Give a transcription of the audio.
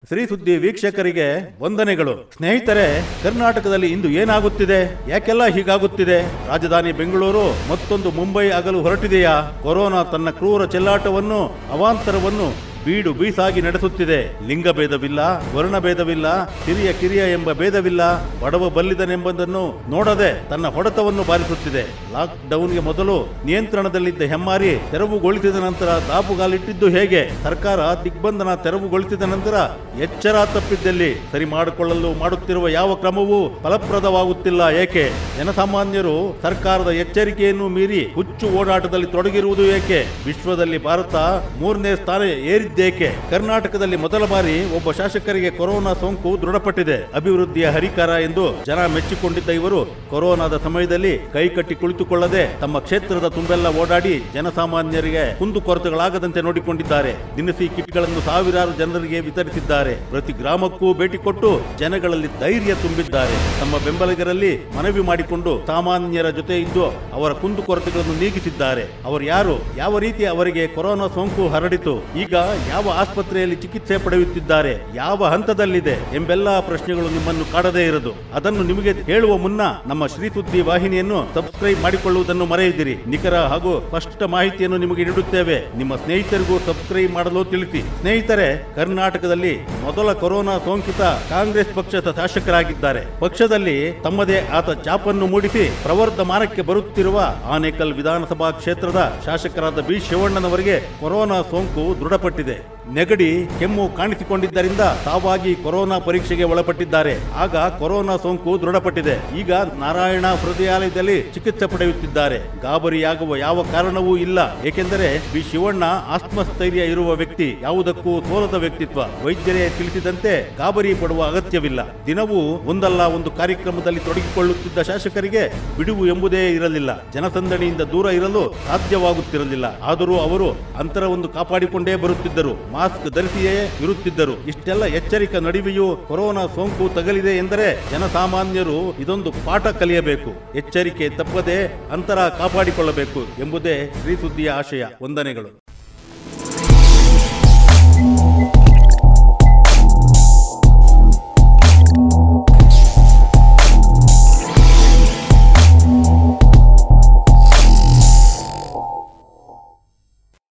ಶ್ರೀ ಸುದ್ದಿ ವೀಕ್ಷಕರಿಗೆ ವಂದನೆಗಳು ಸ್ನೇಹಿತರೆ ಕರ್ನಾಟಕದಲ್ಲಿ ಇಂದು ಏನಾಗುತ್ತಿದೆ ಯಾಕೆಲ್ಲ ಹೀಗಾಗುತ್ತಿದೆ ರಾಜಧಾನಿ ಬೆಂಗಳೂರು ಮತ್ತೊಂದು ಮುಂಬೈ ಆಗಲು ಹೊರಟಿದೆಯಾ ಕೊರೋನಾ ತನ್ನ ಕ್ರೂರ ಚೆಲ್ಲಾಟವನ್ನು ಅವಾಂತರವನ್ನು ಬೀಡು ಬೀಸಾಗಿ ನಡೆಸುತ್ತಿದೆ ಲಿಂಗಭೇದವಿಲ್ಲ ವರ್ಣಭೇದವಿಲ್ಲ ಹಿರಿಯ ಕಿರಿಯ ಎಂಬ ಭೇದವಿಲ್ಲ ಬಡವ ಬಲ್ಲಿದನೆಂಬುದನ್ನು ನೋಡದೆ ತನ್ನ ಹೊಡೆತವನ್ನು ಬಾರಿಸುತ್ತಿದೆ ಲಾಕ್ ಡೌನ್ಗೆ ಮೊದಲು ನಿಯಂತ್ರಣದಲ್ಲಿದ್ದ ಹೆಮ್ಮಾರಿ ತೆರವುಗೊಳಿಸಿದ ನಂತರ ದಾಪುಗಾಲಿಟ್ಟಿದ್ದು ಹೇಗೆ ಸರ್ಕಾರ ದಿಗ್ಬಂಧನ ತೆರವುಗೊಳಿಸಿದ ನಂತರ ಎಚ್ಚರ ತಪ್ಪಿದ್ದಲ್ಲಿ ಸರಿ ಮಾಡಿಕೊಳ್ಳಲು ಮಾಡುತ್ತಿರುವ ಯಾವ ಕ್ರಮವೂ ಫಲಪ್ರದವಾಗುತ್ತಿಲ್ಲ ಏಕೆ ಜನಸಾಮಾನ್ಯರು ಸರ್ಕಾರದ ಎಚ್ಚರಿಕೆಯನ್ನು ಮೀರಿ ಹುಚ್ಚು ಓಡಾಟದಲ್ಲಿ ತೊಡಗಿರುವುದು ಏಕೆ ವಿಶ್ವದಲ್ಲಿ ಭಾರತ ಮೂರನೇ ಸ್ಥಾನ ಏರಿದ್ದೇಕೆ ಕರ್ನಾಟಕದಲ್ಲಿ ಮೊದಲ ಬಾರಿ ಒಬ್ಬ ಶಾಸಕರಿಗೆ ಕೊರೋನಾ ಸೋಂಕು ದೃಢಪಟ್ಟಿದೆ ಅಭಿವೃದ್ಧಿಯ ಹರಿಕಾರ ಎಂದು ಜನ ಮೆಚ್ಚಿಕೊಂಡಿದ್ದ ಇವರು ಕೊರೋನಾದ ಸಮಯದಲ್ಲಿ ಕೈಕಟ್ಟಿ ಕುಳಿತುಕೊಳ್ಳದೆ ತಮ್ಮ ಕ್ಷೇತ್ರದ ತುಂಬೆಲ್ಲ ಓಡಾಡಿ ಜನಸಾಮಾನ್ಯರಿಗೆ ಕುಂದುಕೊರತೆಗಳಾಗದಂತೆ ನೋಡಿಕೊಂಡಿದ್ದಾರೆ ದಿನಸಿ ಕಿಟ್ಗಳನ್ನು ಸಾವಿರಾರು ಜನರಿಗೆ ವಿತರಿಸಿದ್ದಾರೆ ಪ್ರತಿ ಗ್ರಾಮಕ್ಕೂ ಭೇಟಿ ಕೊಟ್ಟು ಜನಗಳಲ್ಲಿ ಧೈರ್ಯ ತುಂಬಿದ್ದಾರೆ ತಮ್ಮ ಬೆಂಬಲಿಗರಲ್ಲಿ ಮನವಿ ಮಾಡಿಕೊಂಡು ಸಾಮಾನ್ಯರ ಜೊತೆ ಇದ್ದು ಅವರ ಕುಂದುಕೊರತೆಗಳನ್ನು ನೀಗಿಸಿದ್ದಾರೆ ಅವರು ಯಾರು ಯಾವ ರೀತಿ ಅವರಿಗೆ ಕೊರೋನಾ ಸೋಂಕು ಹರಡಿತು ಈಗ ಯಾವ ಆಸ್ಪತ್ರೆಯಲ್ಲಿ ಚಿಕಿತ್ಸೆ ಪಡೆಯುತ್ತಿದ್ದಾರೆ ಯಾವ ಹಂತದಲ್ಲಿದೆ ಎಂಬೆಲ್ಲ ಪ್ರಶ್ನೆಗಳು ನಿಮ್ಮನ್ನು ಕಾಡದೇ ಇರದು ಅದನ್ನು ನಿಮಗೆ ಹೇಳುವ ಮುನ್ನ ನಮ್ಮ ಶ್ರೀ ಸುದ್ದಿ ವಾಹಿನಿಯನ್ನು ಸಬ್ಸ್ಕ್ರೈಬ್ ಮಾಡಿಕೊಳ್ಳುವುದನ್ನು ಮರೆಯದಿರಿ ನಿಖರ ಹಾಗೂ ಸ್ಪಷ್ಟ ಮಾಹಿತಿಯನ್ನು ನಿಮಗೆ ನೀಡುತ್ತೇವೆ ನಿಮ್ಮ ಸ್ನೇಹಿತರಿಗೂ ಸಬ್ಸ್ಕ್ರೈಬ್ ಮಾಡಲು ತಿಳಿಸಿ ಸ್ನೇಹಿತರೆ ಕರ್ನಾಟಕದಲ್ಲಿ ಮೊದಲ ಕೊರೋನಾ ಸೋಂಕಿತ ಕಾಂಗ್ರೆಸ್ ಪಕ್ಷದ ಶಾಸಕರಾಗಿದ್ದಾರೆ ಪಕ್ಷದಲ್ಲಿ ತಮ್ಮದೇ ಆದ ಚಾಪನ್ನು ಮೂಡಿಸಿ ಪ್ರವರ್ಧಮಾನಕ್ಕೆ ಬರುತ್ತಿರುವ ಆನೇಕಲ್ ವಿಧಾನಸಭಾ ಕ್ಷೇತ್ರದ ಶಾಸಕರಾದ ಬಿ ಶಿವಣ್ಣನವರಿಗೆ ಕೊರೋನಾ ಸೋಂಕು ದೃಢಪಟ್ಟಿದೆ ನೆಗಡಿ ಕೆಮ್ಮು ಕಾಣಿಸಿಕೊಂಡಿದ್ದರಿಂದ ತಾವಾಗಿ ಕೊರೋನಾ ಪರೀಕ್ಷೆಗೆ ಒಳಪಟ್ಟಿದ್ದಾರೆ ಆಗ ಕೊರೋನಾ ಸೋಂಕು ದೃಢಪಟ್ಟಿದೆ ಈಗ ನಾರಾಯಣ ಹೃದಯಾಲಯದಲ್ಲಿ ಚಿಕಿತ್ಸೆ ಪಡೆಯುತ್ತಿದ್ದಾರೆ ಗಾಬರಿಯಾಗುವ ಯಾವ ಕಾರಣವೂ ಇಲ್ಲ ಏಕೆಂದರೆ ಬಿ ಶಿವಣ್ಣ ಆತ್ಮಸ್ಥೈರ್ಯ ಇರುವ ವ್ಯಕ್ತಿ ಯಾವುದಕ್ಕೂ ಸೋಲದ ವ್ಯಕ್ತಿತ್ವ ವೈದ್ಯರೇ ತಿಳಿಸಿದಂತೆ ಗಾಬರಿ ಪಡುವ ಅಗತ್ಯವಿಲ್ಲ ದಿನವೂ ಒಂದಲ್ಲ ಒಂದು ಕಾರ್ಯಕ್ರಮದಲ್ಲಿ ತೊಡಗಿಕೊಳ್ಳುತ್ತಿದ್ದ ಶಾಸಕರಿಗೆ ಬಿಡುವು ಎಂಬುದೇ ಇರಲಿಲ್ಲ ಜನಸಂದಣಿಯಿಂದ ದೂರ ಇರಲು ಸಾಧ್ಯವಾಗುತ್ತಿರಲಿಲ್ಲ ಆದರೂ ಅವರು ಅಂತರವನ್ನು ಕಾಪಾಡಿಕೊಂಡೇ ಬರುತ್ತಿದ್ದರು ಮಾಸ್ಕ್ ಧರಿಸಿಯೇ ಇರುತ್ತಿದ್ದರು ಇಷ್ಟೆಲ್ಲ ಎಚ್ಚರಿಕೆ ನಡುವೆಯೂ ಕೊರೋನಾ ಸೋಂಕು ತಗಲಿದೆ ಎಂದರೆ ಜನಸಾಮಾನ್ಯರು ಇದೊಂದು ಪಾಠ ಕಲಿಯಬೇಕು ಎಚ್ಚರಿಕೆ ತಪ್ಪದೆ ಅಂತರ ಕಾಪಾಡಿಕೊಳ್ಳಬೇಕು ಎಂಬುದೇ ಶ್ರೀ ಸುದ್ದಿಯ ಆಶಯ ವಂದನೆಗಳು